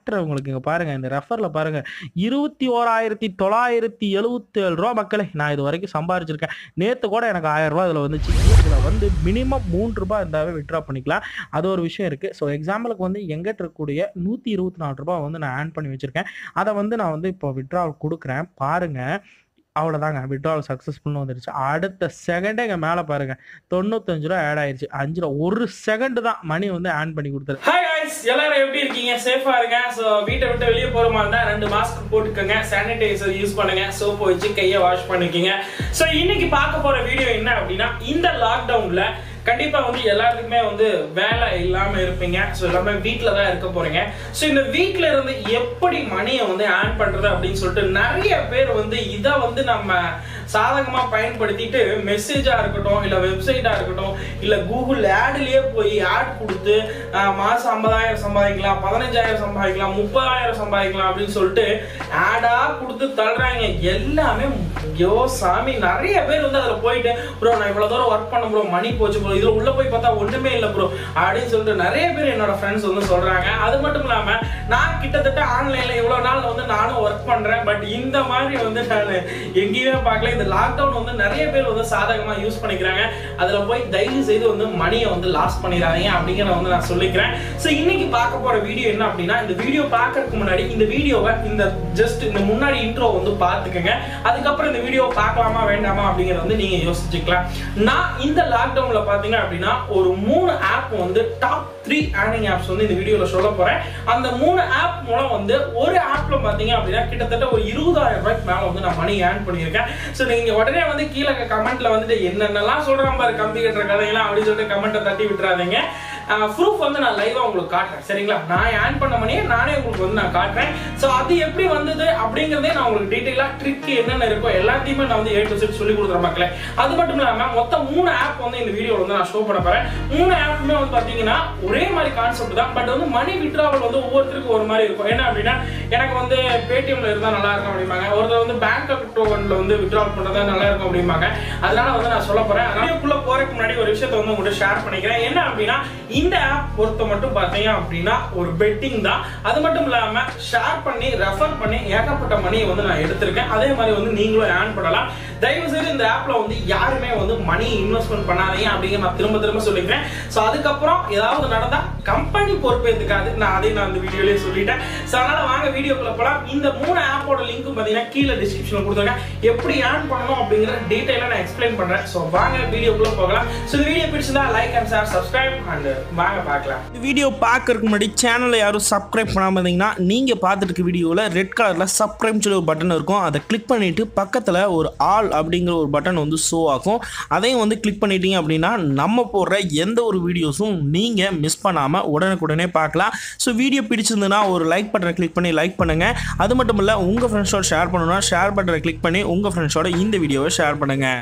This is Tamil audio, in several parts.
காட்டுறேன் உங்களுக்கு இங்கே பாருங்கள் இந்த ரெஃபரில் பாருங்கள் இருபத்தி ஓராயிரத்தி தொள்ளாயிரத்தி எழுபத்தேழு ரூபா மக்களே நான் இது வரைக்கும் சம்பாரிச்சிருக்கேன் நேற்று கூட எனக்கு ஆயிரம் ரூபா இதில் வந்துச்சு இதில் வந்து மினிமம் மூன்று ரூபாய் இருந்தாவே விட்ரா பண்ணிக்கலாம் அது ஒரு விஷயம் இருக்குது ஸோ எக்ஸாம்பிளுக்கு வந்து எங்கிட்ட இருக்கக்கூடிய நூற்றி இருபத்தி நாலு ரூபாய் வந்து நான் ஆன் பண்ணி வச்சுருக்கேன் அதை வந்து நான் வந்து இப்போ விட்ராவல் கொடுக்குறேன் பாருங்கள் அவ்வளோதாங்க விட்ராவல் சக்ஸஸ்ஃபுல்னு வந்துருச்சு அடுத்த செகண்டே இங்கே மேலே பாருங்கள் தொண்ணூத்தஞ்சு ரூபா ஆட் ஆயிடுச்சு அஞ்சு ரூபா ஒரு செகண்ட் தான் மணி வந்து ஆன் பண்ணி கொடுத்துரு ஹாய் guys எல்லாரும் எப்படி இருக்கீங்க சேஃபா இருங்க சோ வீட்டை விட்டு வெளியே போற மாதிரி இருந்தா ரெண்டு மாஸ்க் போட்டுக்கோங்க சானிடைசர் யூஸ் பண்ணுங்க சோப்பு வச்சு கையை வாஷ் பண்ணிக்கோங்க சோ இன்னைக்கு பார்க்க போற வீடியோ என்ன அப்படின்னா இந்த லாக்டவுன்ல கண்டிப்பா வந்து எல்லாருக்குமே வந்து வேலை இல்லாம இருப்பீங்க ஸோ எல்லாமே வீட்டில தான் இருக்க போறீங்க ஸோ இந்த வீட்ல இருந்து எப்படி மணியை வந்து ஆன் பண்றது அப்படின்னு சொல்லிட்டு நிறைய பேர் வந்து இதை வந்து நம்ம சாதகமா பயன்படுத்திட்டு மெசேஜா இருக்கட்டும் இல்ல வெப்சைட்டா இருக்கட்டும் இல்ல கூகுள் ஆட்லயே போய் ஆட் கொடுத்து ஆஹ், மாசம் ஐம்பதாயிரம் சம்பாதிக்கலாம் பதினஞ்சாயிரம் சம்பாதிக்கலாம் முப்பதாயிரம் சம்பாதிக்கலாம் அப்படின்னு சொல்லிட்டு ஆடா கொடுத்து தள்ளுறாங்க எல்லாமே ஐயோ சாமி நிறைய பேர் வந்து அதுல போயிட்டு ப்ரோ நான் இவ்வளவு தூரம் ஒர்க் பண்ண ப்ரோ மணி போச்சு ப்ரோ இதுல உள்ள போய் பார்த்தா ஒண்ணுமே இல்ல ப்ரோ அப்படின்னு சொல்லிட்டு நிறைய பேர் என்னோட ஃப்ரெண்ட்ஸ் வந்து சொல்றாங்க அது மட்டும் இல்லாம நான் கிட்டத்தட்ட ஆன்லைன்ல இவ்வளவு நாள் வந்து நானும் ஒர்க் பண்றேன் பட் இந்த மாதிரி வந்து நான் எங்கேயுமே பார்க்கல இந்த லாக்டவுன் வந்து நிறைய பேர் வந்து சாதகமா யூஸ் பண்ணிக்கிறாங்க அதுல போய் தயவு செய்து வந்து மணியை வந்து லாஸ் பண்ணிடாதீங்க அப்படிங்கிறத வந்து நான் சொல்லிக்கிறேன் ஸோ இன்னைக்கு பார்க்க போற வீடியோ என்ன அப்படின்னா இந்த வீடியோ பார்க்கறதுக்கு முன்னாடி இந்த வீடியோவை இந்த ஜஸ்ட் இந்த முன்னாடி இன்ட்ரோ வந்து பார்த்துக்கங்க அதுக்கப்புறம் இந்த வீடியோ பார்க்கலாமா வேண்டாமா அப்படிங்கறத வந்து நீங்க யோசிச்சுக்கலாம் நான் இந்த லாக்டவுன்ல பாத்தீங்க அப்படின்னா ஒரு மூணு ஆப் வந்து டாப் த்ரீ ஏர்னிங் ஆப்ஸ் வந்து இந்த வீடியோல சொல்ல போறேன் அந்த மூணு ஆப் மூலம் வந்து ஒரு ஆப்ல பாத்தீங்க அப்படின்னா கிட்டத்தட்ட ஒரு இருபதாயிரம் ரூபாய்க்கு மேல வந்து நான் மணி ஏர்ன் பண்ணியிருக்கேன் ஸோ நீங்க உடனே வந்து கீழே கமெண்ட்ல வந்துட்டு என்னென்னலாம் சொல்றான் பாரு கம்பி கட்டுற கதையெல்லாம் அப்படின்னு சொல்லிட்டு கமெண்ட்டை தட்டி விட்டுறாதீங்க ப்ரூஃப் வந்து நான் லைவா உங்களுக்கு காட்டுறேன் சரிங்களா நான் ஏர்ன் பண்ண மணியை நானே உங்களுக்கு வந்து நான் காட்டுறேன் ஸோ அது எப்படி வந்தது அப்படிங்கறதே நான் உங்களுக்கு டீட்டெயிலா ட்ரிக் என்னென்ன இருக்கோ எல்லாத்தையுமே நான் வந்து ஏ டு செட் சொல்லி கொடுக்குற மக்களே அது மட்டும் இல்லாம மொத்தம் மூணு ஆப் வந்து இந்த வீடியோல வந்து நான் ஷோ பண்ண போறேன் மூணு ஆப்புமே வந்து பாத்தீங்கன்னா ஒரே மாதிரி கான்செப்ட் தான் பட் வந்து மணி விட்ராவல் வந்து ஒவ்வொருத்தருக்கும் ஒரு மாதிரி இருக்கும் என்ன அப்படின்னா எனக்கு வந்து பேடிஎம்ல இருந்தா நல்லா இருக்கும் அப்படிம்பாங்க ஒருத்தர் வந்து பேங்க் அக்கௌண்ட்ல வந்து விட்ராவல் பண்றதா நல்லா இருக்கும் அப்படிம்பாங்க அதனால வந்து நான் சொல்ல போறேன் வீடியோக்குள்ள போறதுக்கு முன்னாடி ஒரு விஷயத்தை வந்து உங்கள்கிட்ட ஷேர் பண்ணிக்கிறேன் என்ன அப்படின்னா இந்த ஆப் பொறுத்த மட்டும் பாத்தீங்க அப்படின்னா ஒரு பெட்டிங் தான் அது மட்டும் இல்லாம ஷேர் பண்ணி ரெஃபர் பண்ணி ஏகப்பட்ட மணியை வந்து நான் எடுத்திருக்கேன் அதே மாதிரி வந்து நீங்களும் ஏர்ன் பண்ணலாம் தயவு செய்து இந்த ஆப்ல வந்து யாருமே வந்து மணி இன்வெஸ்ட்மெண்ட் பண்ணாதீங்க அப்படிங்கிற நான் திரும்ப திரும்ப சொல்லிக்கிறேன் ஸோ அதுக்கப்புறம் ஏதாவது நடந்தா கம்பெனி பொறுப்பேற்றுக்காது நான் அதையும் நான் இந்த வீடியோலயே சொல்லிட்டேன் ஸோ அதனால வாங்க வீடியோக்குள்ள போலாம் இந்த மூணு ஆப்போட லிங்க்கும் பார்த்தீங்கன்னா கீழே டிஸ்கிரிப்ஷன்ல கொடுத்துருக்கேன் எப்படி ஏர்ன் பண்ணணும் அப்படிங்கிற டீட்டெயிலாக நான் எக்ஸ்பிளைன் பண்றேன் ஸோ வாங்க வீடியோக்குள்ள போகலாம் ஸோ இந்த வீடியோ பிடிச்சிருந்தா like and share subscribe and வாங்க பார்க்கலாம் இந்த வீடியோ பார்க்கறதுக்கு முன்னாடி சேனலை யாரும் சப்ஸ்கிரைப் பண்ணாமல் இருந்தீங்கன்னா நீங்கள் பார்த்துட்டு இருக்க வீடியோவில் ரெட் கலரில் சப்ஸ்கிரைப் சொல்லி ஒரு பட்டன் இருக்கும் அதை கிளிக் பண்ணிவிட்டு பக்கத்தில் ஒரு ஆல் அப்படிங்கிற ஒரு பட்டன் வந்து ஷோ ஆகும் அதையும் வந்து கிளிக் பண்ணிட்டீங்க அப்படின்னா நம்ம போடுற எந்த ஒரு வீடியோஸும் நீங்கள் மிஸ் பண்ணாமல் உடனுக்குடனே பார்க்கலாம் ஸோ வீடியோ பிடிச்சிருந்ததுன்னா ஒரு லைக் பட்டனை கிளிக் பண்ணி லைக் பண்ணுங்கள் அது மட்டும் இல்லை உங்கள் ஃப்ரெண்ட்ஸோட ஷேர் பண்ணணும்னா ஷேர் பட்டனை கிளிக் பண்ணி உங்கள் ஃப்ரெண்ட்ஸோட இந்த வீடியோவை ஷேர் பண்ணுங்கள்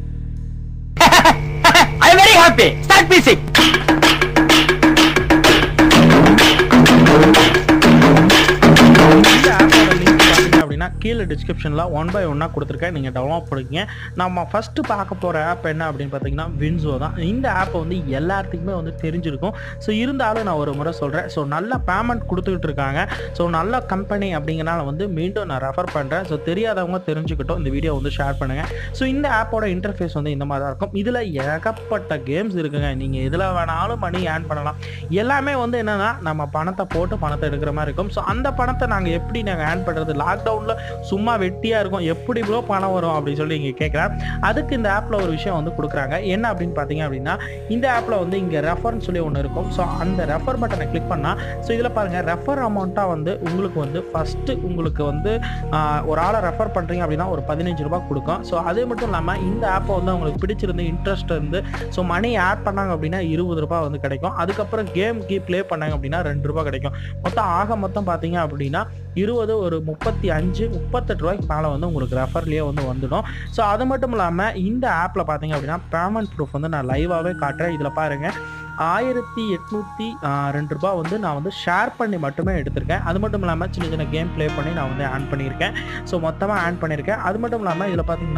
I'm very happy. Start music. இந்த ஆப்போட லிங்க் பார்த்தீங்க அப்படின்னா கீழே டிஸ்கிரிப்ஷனில் ஒன் பை ஒன்னாக கொடுத்துருக்கேன் நீங்கள் டவுன்லோட் பண்ணிக்கங்க நம்ம ஃபஸ்ட்டு பார்க்க போகிற ஆப் என்ன அப்படின்னு பார்த்தீங்கன்னா வின்சோ தான் இந்த ஆப்பை வந்து எல்லாத்துக்குமே வந்து தெரிஞ்சிருக்கும் ஸோ இருந்தாலும் நான் ஒரு முறை சொல்கிறேன் ஸோ நல்ல பேமெண்ட் கொடுத்துக்கிட்டு இருக்காங்க ஸோ நல்ல கம்பெனி அப்படிங்கிறனால வந்து மீண்டும் நான் ரெஃபர் பண்ணுறேன் ஸோ தெரியாதவங்க தெரிஞ்சுக்கிட்டோம் இந்த வீடியோ வந்து ஷேர் பண்ணுங்கள் ஸோ இந்த ஆப்போட இன்டர்ஃபேஸ் வந்து இந்த மாதிரி தான் இருக்கும் இதில் ஏகப்பட்ட கேம்ஸ் இருக்குங்க நீங்கள் எதில் வேணாலும் மணி ஏர்ன் பண்ணலாம் எல்லாமே வந்து என்னென்னா நம்ம பணத்தை போட்டு பணத்தை எடுக்கிற மாதிரி இருக்கும் ஸோ அந்த பணத்தை நாங்கள் எப்படி நாங்கள் ஏர்ன் பண்ணுறது லாக்டவுனில் சும்மா வெட்டியாக இருக்கும் எப்படி ப்ரோ பணம் வரும் அப்படின்னு சொல்லி இங்கே கேட்குறேன் அதுக்கு இந்த ஆப்பில் ஒரு விஷயம் வந்து கொடுக்குறாங்க என்ன அப்படின்னு பார்த்தீங்க அப்படின்னா இந்த ஆப்பில் வந்து இங்கே ரெஃபர்னு சொல்லி ஒன்று இருக்கும் ஸோ அந்த ரெஃபர் பட்டனை கிளிக் பண்ணால் ஸோ இதில் பாருங்கள் ரெஃபர் அமௌண்ட்டாக வந்து உங்களுக்கு வந்து ஃபஸ்ட்டு உங்களுக்கு வந்து ஆஹ், ஒரு ஆளை ரெஃபர் பண்ணுறீங்க அப்படின்னா ஒரு பதினஞ்சு ரூபாய் கொடுக்கும் ஸோ அது மட்டும் இல்லாமல் இந்த ஆப்பை வந்து உங்களுக்கு பிடிச்சிருந்து இன்ட்ரெஸ்ட் இருந்து ஸோ மணி ஆட் பண்ணாங்க அப்படின்னா இருபது ரூபாய் வந்து கிடைக்கும் அதுக்கப்புறம் கேம் கீ ப்ளே பண்ணாங்க அப்படின்னா ரெண்டு ரூபாய் கிடைக்கும் மொத்தம் ஆக மொத்தம் பார்த்தீங்க அப்படின்னா இருபது ஒரு முப்பத்தி அஞ்சு முப்பத்தெட்டு ரூபாய்க்கு மேலே வந்து உங்களுக்கு ரெஃபர்லேயே வந்து வந்துடும் ஸோ அது மட்டும் இல்லாமல் இந்த ஆப்பில் பார்த்தீங்க அப்படின்னா பேமெண்ட் ப்ரூஃப் வந்து நான் லைவாகவே காட்டுறேன் இதில் பாருங்கள் ஆயிரத்தி எட்நூற்றி ரெண்டு ரூபாய் வந்து நான் வந்து ஷேர் பண்ணி மட்டுமே எடுத்திருக்கேன் அது மட்டும் இல்லாமல் சின்ன சின்ன கேம் ப்ளே பண்ணி நான் வந்து ஆன் பண்ணியிருக்கேன் ஸோ மொத்தமாக ஆன் பண்ணியிருக்கேன் அது மட்டும் இல்லாமல் இதில் பார்த்தீங்கன்னா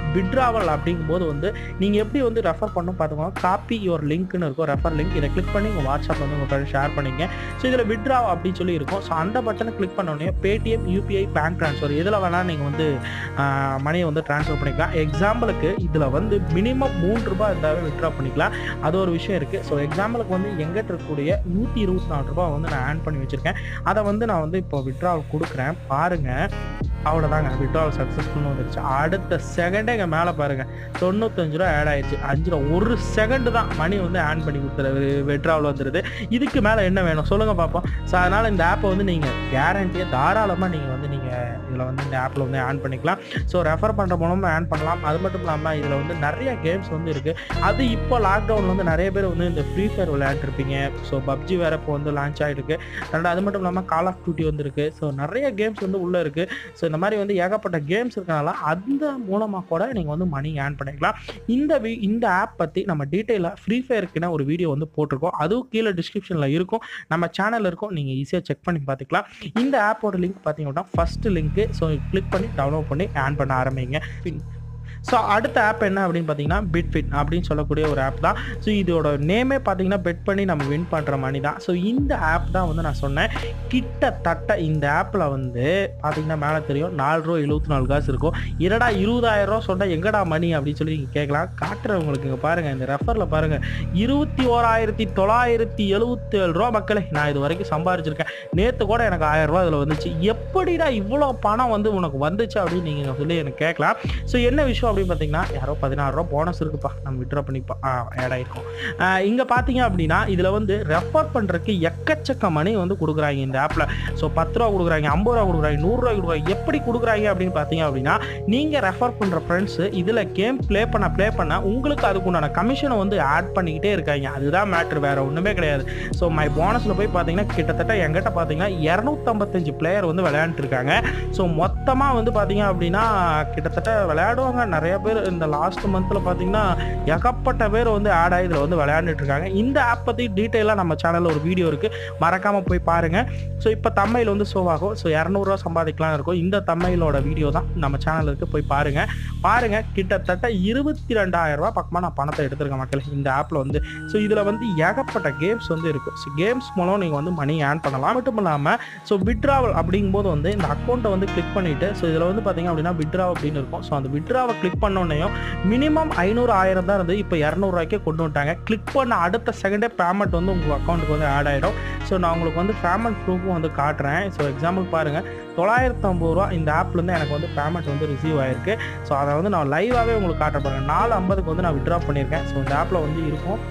விட்ராவல் அப்படிங்கும்போது வந்து நீங்கள் எப்படி வந்து ரெஃபர் பண்ணணும் பார்த்துக்கோங்க காப்பி யுவர் லிங்க்னு இருக்கும் ரெஃபர் லிங்க் இதை கிளிக் பண்ணி உங்கள் வாட்ஸ்அப் வந்து உங்கள் ஃப்ரெண்ட் ஷேர் பண்ணிங்க ஸோ இதில் விட்ரா அப்படின்னு சொல்லி இருக்கும் ஸோ அந்த பட்டனை கிளிக் பண்ணோடனே பேடிஎம் யூபிஐ பேங்க் ட்ரான்ஸ்ஃபர் எதில் வேணால் நீங்கள் வந்து மணியை வந்து ட்ரான்ஸ்ஃபர் பண்ணிக்கலாம் எக்ஸாம்பிளுக்கு இதில் வந்து மினிமம் மூணு ரூபாய் இருந்தாவே விட்ரா பண்ணிக்கலாம் அது ஒரு விஷயம் இருக்குது ஸோ எக்ஸாம்பிளுக்கு வந்து எங்கிட்ட இருக்கக்கூடிய நூற்றி இருபத்தி நாலு ரூபாய் வந்து நான் ஆன் பண்ணி வச்சுருக்கேன் அதை வந்து நான் வந்து இப்போ விட்ராவல் கொடுக்குறேன் பாருங்கள் அவ்வளோதாங்க விட்ராவல் சக்ஸஸ்ஃபுல்னு வந்துருச்சு அடுத்த செகண்டே இங்கே மேலே பாருங்கள் தொண்ணூத்தஞ்சு ரூபா ஆட் ஆயிடுச்சு அஞ்சு ரூபா ஒரு செகண்டு தான் மணி வந்து ஆன் பண்ணி கொடுத்துரு விட்ராவல் வந்துடுது இதுக்கு மேலே என்ன வேணும் சொல்லுங்கள் பார்ப்போம் ஸோ அதனால் இந்த ஆப்பை வந்து நீங்கள் கேரண்டியாக தாராளமாக நீங்கள் வந்து நீங்கள் இதில் வந்து இந்த ஆப்பில் வந்து ஆன் பண்ணிக்கலாம் ஸோ ரெஃபர் பண்ணுற மூலமாக ஆன் பண்ணலாம் அது மட்டும் இல்லாமல் இதில் வந்து நிறைய கேம்ஸ் வந்து இருக்குது அது இப்போ லாக்டவுனில் வந்து நிறைய பேர் வந்து இந்த ஃப்ரீ ஃபயர் விளையாண்டுருப்பீங்க ஸோ பப்ஜி வேறு இப்போ வந்து லான்ச் ஆகிருக்கு ரெண்டு அது மட்டும் இல்லாமல் கால் ஆஃப் டியூட்டி வந்துருக்கு ஸோ நிறைய கேம்ஸ் வந்து உள்ளே இருக்குது ஸோ இந்த மாதிரி வந்து ஏகப்பட்ட கேம்ஸ் இருக்கனால அந்த மூலமாக கூட நீங்கள் வந்து மணி ஏர்ன் பண்ணிக்கலாம் இந்த வி இந்த ஆப் பற்றி நம்ம டீட்டெயிலாக ஃப்ரீ ஃபயருக்குன்னு ஒரு வீடியோ வந்து போட்டிருக்கோம் அதுவும் கீழே டிஸ்கிரிப்ஷனில் இருக்கும் நம்ம சேனல் இருக்கும் நீங்கள் ஈஸியாக செக் பண்ணி பார்த்துக்கலாம் இந்த ஆப்போட லிங்க் பார்த்தீங்க அப்படின்னா ஃபஸ்ட்டு லிங்க்கு ஸோ கிளிக் பண்ணி டவுன்லோட் பண்ணி ஏர்ன் பண்ண ஆரம்பிங்க ஸோ அடுத்த ஆப் என்ன அப்படின்னு பார்த்தீங்கன்னா பிட்ஃபிட் அப்படின்னு சொல்லக்கூடிய ஒரு ஆப் தான் ஸோ இதோட நேமே பார்த்தீங்கன்னா பெட் பண்ணி நம்ம வின் பண்ணுற மணி தான் ஸோ இந்த ஆப் தான் வந்து நான் சொன்னேன் கிட்டத்தட்ட இந்த ஆப்பில் வந்து பார்த்தீங்கன்னா மேலே தெரியும் நாலு ரூபா எழுபத்தி நாலு காசு இருக்கும் இரடா இருபதாயிரம் ரூபா சொன்னால் எங்கடா மணி அப்படின்னு சொல்லி நீங்கள் கேட்கலாம் காட்டுறேன் உங்களுக்கு இங்கே பாருங்கள் இந்த ரெஃபரில் பாருங்கள் இருபத்தி ஓராயிரத்தி தொள்ளாயிரத்தி எழுபத்தி ஏழு ரூபா மக்களே நான் இது வரைக்கும் சம்பாரிச்சிருக்கேன் நேற்று கூட எனக்கு ஆயிரம் ரூபா இதில் வந்துச்சு எப்படிடா இவ்வளோ பணம் வந்து உனக்கு வந்துச்சு அப்படின்னு நீங்கள் சொல்லி எனக்கு கேட்கலாம் ஸோ என்ன விஷயம் அப்படின்னு பார்த்தீங்கன்னா யாரோ பதினாறு ரூபா போனஸ் இருக்குப்பா நம்ம விட்ரா பண்ணிப்பா ஆ ஆட் ஆயிருக்கும் இங்கே பார்த்தீங்க அப்படின்னா இதில் வந்து ரெஃபர் பண்ணுறதுக்கு எக்கச்சக்க மணி வந்து கொடுக்குறாங்க இந்த ஆப்பில் ஸோ பத்து ரூபா கொடுக்குறாங்க ஐம்பது ரூபா கொடுக்குறாங்க நூறுரூவா கொடுக்குறாங்க எப்படி கொடுக்குறாங்க அப்படின்னு பார்த்தீங்க அப்படின்னா நீங்கள் ரெஃபர் பண்ணுற ஃப்ரெண்ட்ஸு இதில் கேம் ப்ளே பண்ண ப்ளே பண்ண உங்களுக்கு அதுக்குண்டான கமிஷனை வந்து ஆட் பண்ணிக்கிட்டே இருக்காங்க அதுதான் மேட்ரு வேறு ஒன்றுமே கிடையாது ஸோ மை போனஸில் போய் பார்த்தீங்கன்னா கிட்டத்தட்ட எங்கிட்ட பார்த்தீங்கன்னா இரநூத்தம்பத்தஞ்சு பிளேயர் வந்து விளையாண்டுருக்காங்க ஸோ மொத்தமாக வந்து பார்த்தீங்க அப்படின்னா கிட்டத்தட்ட விளையாடுவாங்க நிறைய பேர் இந்த லாஸ்ட் மந்தில் பார்த்தீங்கன்னா ஏகப்பட்ட பேர் வந்து ஆட் ஆகி இதில் வந்து விளையாண்டுட்டு இருக்காங்க இந்த ஆப் பற்றி டீட்டெயிலாக நம்ம சேனலில் ஒரு வீடியோ இருக்குது மறக்காமல் போய் பாருங்கள் ஸோ இப்போ தமிழ் வந்து ஷோ ஆகும் ஸோ இரநூறுவா சம்பாதிக்கலாம் இருக்கும் இந்த தமிழோட வீடியோ தான் நம்ம சேனலுக்கு போய் பாருங்கள் பாருங்கள் கிட்டத்தட்ட இருபத்தி ரெண்டாயிரம் ரூபாய் பக்கமாக நான் பணத்தை எடுத்திருக்கேன் மக்கள் இந்த ஆப்பில் வந்து ஸோ இதில் வந்து ஏகப்பட்ட கேம்ஸ் வந்து இருக்குது ஸோ கேம்ஸ் மூலம் நீங்கள் வந்து மணி ஏர்ன் பண்ணலாம் மட்டும் இல்லாமல் ஸோ விட்ராவல் அப்படிங்கும்போது வந்து இந்த அக்கௌண்ட்டை வந்து கிளிக் பண்ணிவிட்டு ஸோ இதில் வந்து பார்த்தீங்க அப்படின்னா விட்ரா அப்படின்னு இருக்கும் ஸோ அந்த விட்ராவை கிளிக் பண்ணோன்னையும் மினிமம் ஐநூறு ஆயிரம் தான் இருந்து இப்போ இரநூறுவாய்க்கே கொண்டு வந்துட்டாங்க கிளிக் பண்ண அடுத்த செகண்டே பேமெண்ட் வந்து உங்கள் அக்கௌண்ட்டுக்கு வந்து ஆட் ஆகிடும் ஸோ நான் உங்களுக்கு வந்து பேமெண்ட் ப்ரூஃபும் வந்து காட்டுறேன் ஸோ எக்ஸாம்பிள் பாருங்கள் தொள்ளாயிரத்து ஐம்பது ரூபா இந்த ஆப்லேருந்து எனக்கு வந்து பேமெண்ட் வந்து ரிசீவ் ஆயிருக்கு ஸோ அதை வந்து நான் லைவாகவே உங்களுக்கு காட்ட பாருங்க நாலு ஐம்பதுக்கு வந்து நான் விட்ரா பண்ணியிருக்கேன் ஸோ இந்த ஆப்பில் வந்து இருக்கும்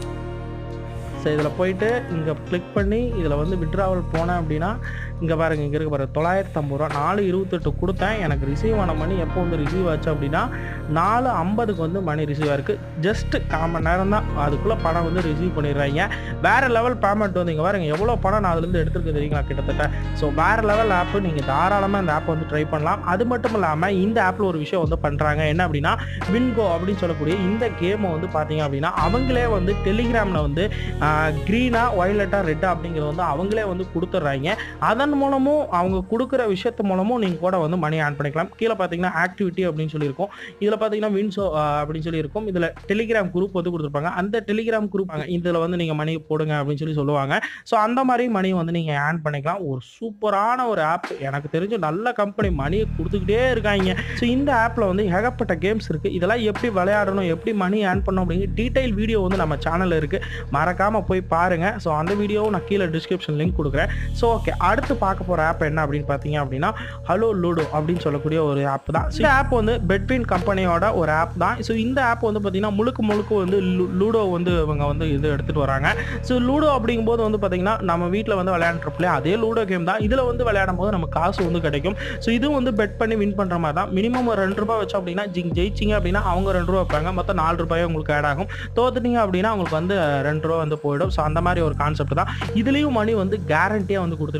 ஸோ இதில் போயிட்டு இங்கே கிளிக் பண்ணி இதில் வந்து விட்ராவல் போனேன் அப்படின்னா இங்கே பாருங்க இங்கே இருக்க பாருங்க தொள்ளாயிரத்து ஐம்பது ரூபா நாலு இருபத்தெட்டு கொடுத்தேன் எனக்கு ரிசீவ் ஆன மணி எப்போ வந்து ரிசீவ் ஆச்சு அப்படின்னா நாலு ஐம்பதுக்கு வந்து மணி ரிசீவ் ஆயிருக்கு ஜஸ்ட் கால் மணி நேரம் தான் அதுக்குள்ளே பணம் வந்து ரிசீவ் பண்ணிடுறாங்க வேறு லெவல் பேமெண்ட் வந்து இங்கே பாருங்க எவ்வளோ பணம் நான் அதுலேருந்து எடுத்துருக்கு தெரியுங்களா கிட்டத்தட்ட ஸோ வேறு லெவல் ஆப்பு நீங்கள் தாராளமாக இந்த ஆப் வந்து ட்ரை பண்ணலாம் அது மட்டும் இல்லாமல் இந்த ஆப்பில் ஒரு விஷயம் வந்து பண்ணுறாங்க என்ன அப்படின்னா வின்கோ அப்படின்னு சொல்லக்கூடிய இந்த கேமை வந்து பார்த்தீங்க அப்படின்னா அவங்களே வந்து டெலிகிராமில் வந்து க்ரீனாக ஒய்லட்டாக ரெட்டாக அப்படிங்கிறது வந்து அவங்களே வந்து கொடுத்துட்றாங்க அதன் மூலமும் அவங்க கொடுக்குற விஷயத்து மூலமும் நீங்கள் கூட வந்து மணி ஆன் பண்ணிக்கலாம் கீழே பார்த்தீங்கன்னா ஆக்டிவிட்டி அப்படின்னு சொல்லியிருக்கும் இதில் பார்த்தீங்கன்னா வின்சோ அப்படின்னு சொல்லி இருக்கும் இதில் டெலிகிராம் குரூப் வந்து கொடுத்துருப்பாங்க அந்த டெலிகிராம் குரூப் இதில் வந்து நீங்கள் மணி போடுங்க அப்படின்னு சொல்லி சொல்லுவாங்க ஸோ அந்த மாதிரி மணி வந்து நீங்கள் ஆன் பண்ணிக்கலாம் ஒரு சூப்பரான ஒரு ஆப் எனக்கு தெரிஞ்சு நல்ல கம்பெனி மணியை கொடுத்துக்கிட்டே இருக்காங்க ஸோ இந்த ஆப்பில் வந்து ஏகப்பட்ட கேம்ஸ் இருக்குது இதெல்லாம் எப்படி விளையாடணும் எப்படி மணி ஆன் பண்ணணும் அப்படிங்கிற டீட்டெயில் வீடியோ வந்து நம்ம சேனலில் இருக்குது மறக்காமல் போய் பாருங்கள் ஸோ அந்த வீடியோவும் நான் கீழே டிஸ்கிரிப்ஷன் லிங்க் கொடுக்குறேன் ஸோ ஓகே அடுத்து பார்க்க போகிற ஆப் என்ன அப்படின்னு பார்த்தீங்க அப்படின்னா ஹலோ லூடோ அப்படின்னு சொல்லக்கூடிய ஒரு ஆப் தான் இந்த ஆப் வந்து பெட்வின் கம்பெனியோட ஒரு ஆப் தான் ஸோ இந்த ஆப் வந்து பார்த்தீங்கன்னா முழுக்க முழுக்க வந்து லூ- லூடோ வந்து இவங்க வந்து இது எடுத்துகிட்டு வராங்க ஸோ லூடோ அப்படிங்கும்போது வந்து பார்த்தீங்கன்னா நம்ம வீட்டில் வந்து விளையாண்டுருப்போம் அதே லூடோ கேம் தான் இதில் வந்து விளையாடும் போது நமக்கு காசு வந்து கிடைக்கும் ஸோ இதுவும் வந்து பெட் பண்ணி வின் பண்ணுற மாதிரி தான் மினிமம் ஒரு ரெண்டு ரூபாய் வச்சோம் அப்படின்னா ஜிங் ஜெயிச்சிங்க அப்படின்னா அவங்க ரெண்டு ரூபா வைப்பாங்க மொத்தம் நாலு ரூபாய் உங்களுக்கு ஆட் ஆகும் தோத்துட்டீங்க அப்படின்னா உங்களுக்கு வந்து ரெண்டு ரூபா வந்து போயிடும் ஸோ அந்த மாதிரி ஒரு கான்செப்ட் தான் இதுலேயும் மணி வந்து கேரண்டியாக வந்து கொடுத்துருக்காங்க நான்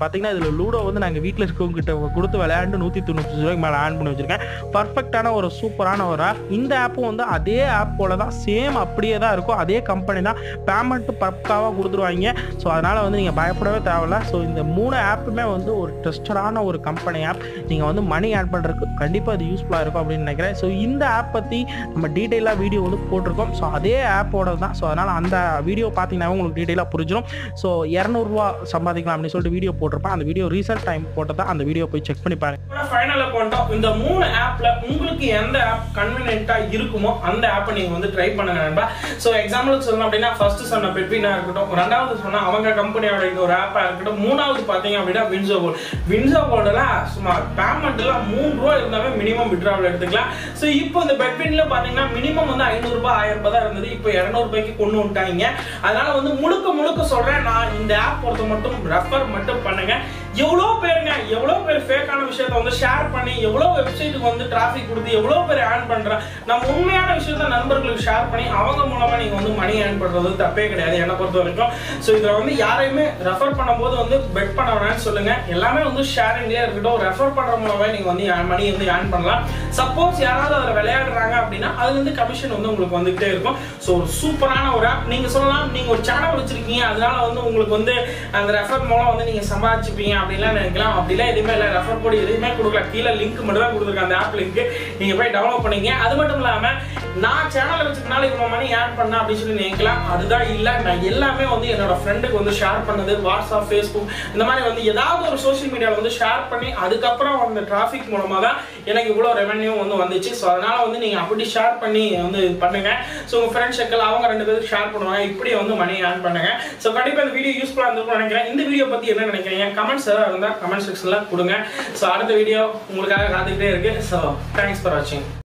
பார்த்தீங்கன்னா இதில் லூடோ வந்து நாங்கள் வீட்டில் இருக்கவங்க கிட்ட கொடுத்து விளையாண்டு நூற்றி தொண்ணூற்றி ரூபாய்க்கு மேலே ஆன் பண்ணி வச்சிருக்கேன் பர்ஃபெக்டான ஒரு சூப்பரான ஒரு ஆப் இந்த ஆப்பும் வந்து அதே ஆப் போல தான் சேம் அப்படியே தான் இருக்கும் அதே கம்பெனி தான் பேமெண்ட்டு பக்காவாக கொடுத்துருவாங்க ஸோ அதனால் வந்து நீங்கள் பயப்படவே தேவையில்ல ஸோ இந்த மூணு ஆப்புமே வந்து ஒரு ட்ரஸ்டடான ஒரு கம்பெனி ஆப் நீங்கள் வந்து மணி ஆட் பண்ணுறதுக்கு கண்டிப்பாக அது யூஸ்ஃபுல்லாக இருக்கும் அப்படின்னு நினைக்கிறேன் ஸோ இந்த ஆப் பற்றி நம்ம டீட்டெயிலாக வீடியோ வந்து போட்டிருக்கோம் ஸோ அதே ஆப்போட தான் ஸோ அதனால் அந்த வீடியோ பார்த்தீங்கன்னா உங்களுக்கு டீட்டெயிலாக புரிஞ்சிடும் ஸோ இரநூறுவா சம்பாதிக்கலாம் அப்படின்னு சொல்லிட்டு வீடியோ போட்டிருப்பேன் அந்த வீடியோ ரீசெண்ட் டைம் போட்டதா அந்த வீடியோ போய் செக் பண்ணி பாருங்க ஃபைனல் பண்ணிட்டோம் இந்த மூணு ஆப்ல உங்களுக்கு எந்த ஆப் கன்வீனியன்ட்டா இருக்குமோ அந்த ஆப்பை நீங்க வந்து ட்ரை பண்ணுங்க நண்பா ஸோ எக்ஸாம்பிளுக்கு சொல்லணும் அப்படின்னா ஃபர்ஸ்ட் சொன்ன பெட்வீனா இருக்கட்டும் ரெண்டாவது சொன்னா அவங்க கம்பெனியோட இந்த ஒரு ஆப்பா இருக்கட்டும் மூணாவது பாத்தீங்க அப்படின்னா வின்சோ கோல்ட் வின்சோ கோல்டுல சும்மா பேமெண்ட் எல்லாம் மூணு ரூபா இருந்தாவே மினிமம் விட்ராவல் எடுத்துக்கலாம் ஸோ இப்போ இந்த பெட்வீன்ல பாத்தீங்கன்னா மினிமம் வந்து ஐநூறு ரூபாய் ஆயிரம் ரூபாய் தான் இருந்தது இப்போ இரநூறு ரூபாய்க்கு கொண்டு வந்துட்டாங்க அதனால வந்து முழுக்க முழுக்க சொல்றேன் நான் இந்த ஆப் பொறுத்த மட்டும் ரெஃபர் மட்டும் பண்ணுங்க எவ்வளோ பேருங்க எவ்வளோ பேர் ஃபேக்கான விஷயத்த வந்து ஷேர் பண்ணி எவ்வளோ வெப்சைட்டுக்கு வந்து டிராஃபிக் கொடுத்து எவ்வளோ பேர் ஏர்ன் பண்றேன் நம்ம உண்மையான விஷயத்த நண்பர்களுக்கு ஷேர் பண்ணி அவங்க மூலமா நீங்க வந்து மணி ஏர்ன் பண்றது தப்பே கிடையாது என்னை பொறுத்த வரைக்கும் ஸோ இதில் வந்து யாரையுமே ரெஃபர் பண்ணும்போது வந்து பெட் பண்ண வேணாம்னு சொல்லுங்க எல்லாமே வந்து ஷேரிங்லேயே இருக்கட்டும் ரெஃபர் பண்ற மூலமே நீங்க வந்து மணி வந்து ஏர்ன் பண்ணலாம் சப்போஸ் யாராவது அதில் விளையாடுறாங்க அப்படின்னா அது வந்து கமிஷன் வந்து உங்களுக்கு வந்துகிட்டே இருக்கும் ஸோ ஒரு சூப்பரான ஒரு ஆப் நீங்க சொல்லலாம் நீங்க ஒரு சேனல் வச்சிருக்கீங்க அதனால வந்து உங்களுக்கு வந்து அந்த ரெஃபர் மூலம் வந்து நீங்க சம்பாதிச்சுப்பீங்க அப்படின்லாம் நினைக்கலாம் அப்படிலாம் எதுவுமே இல்லை ரெஃபர் கோட் எதுவுமே கொடுக்கல கீழே லிங்க் மட்டும் தான் கொடுத்துருக்கேன் அந்த ஆப் லிங்க் நீங்க போய் டவுன்லோட் பண்ணீங்க அது மட்டும் இல்லாம நான் சேனல் வச்சிருக்கனால இவ்வளவு மணி ஏர்ன் பண்ண அப்படின்னு சொல்லி நினைக்கலாம் அதுதான் இல்லை நான் எல்லாமே வந்து என்னோட ஃப்ரெண்டுக்கு வந்து ஷேர் பண்ணது வாட்ஸ்அப் ஃபேஸ்புக் இந்த மாதிரி வந்து ஏதாவது ஒரு சோஷியல் மீடியாவில் வந்து ஷேர் பண்ணி அதுக்கப்புறம் அந்த டிராஃபிக் மூலமா தான் எனக்கு இவ்வளோ ரெவென்யூ வந்து வந்துச்சு ஸோ அதனால வந்து நீங்க அப்படி ஷேர் பண்ணி வந்து இது பண்ணுங்க ஸோ உங்க ஃப்ரெண்ட்ஸ் சர்க்கிள் அவங்க ரெண்டு பேரும் ஷேர் பண்ணுவாங்க இப்படி வந்து மணி ஏர்ன் பண்ணுங்க ஸோ கண்டிப்பாக இந்த வீடியோ யூஸ்ஃபுல்லாக இருந்திருக்கும்னு நினைக்கிறேன் இந்த வீடியோ பத்தி என்ன நினைக்கிறீங்க கமெண்ட்ஸ் ஏதாவது இருந்தால் கமெண்ட் செக்ஷன்ல கொடுங்க ஸோ அடுத்த வீடியோ உங்களுக்காக காத்துக்கிட்டே இருக்கு ஸோ தேங்க்ஸ் ஃபார் வாட்சிங்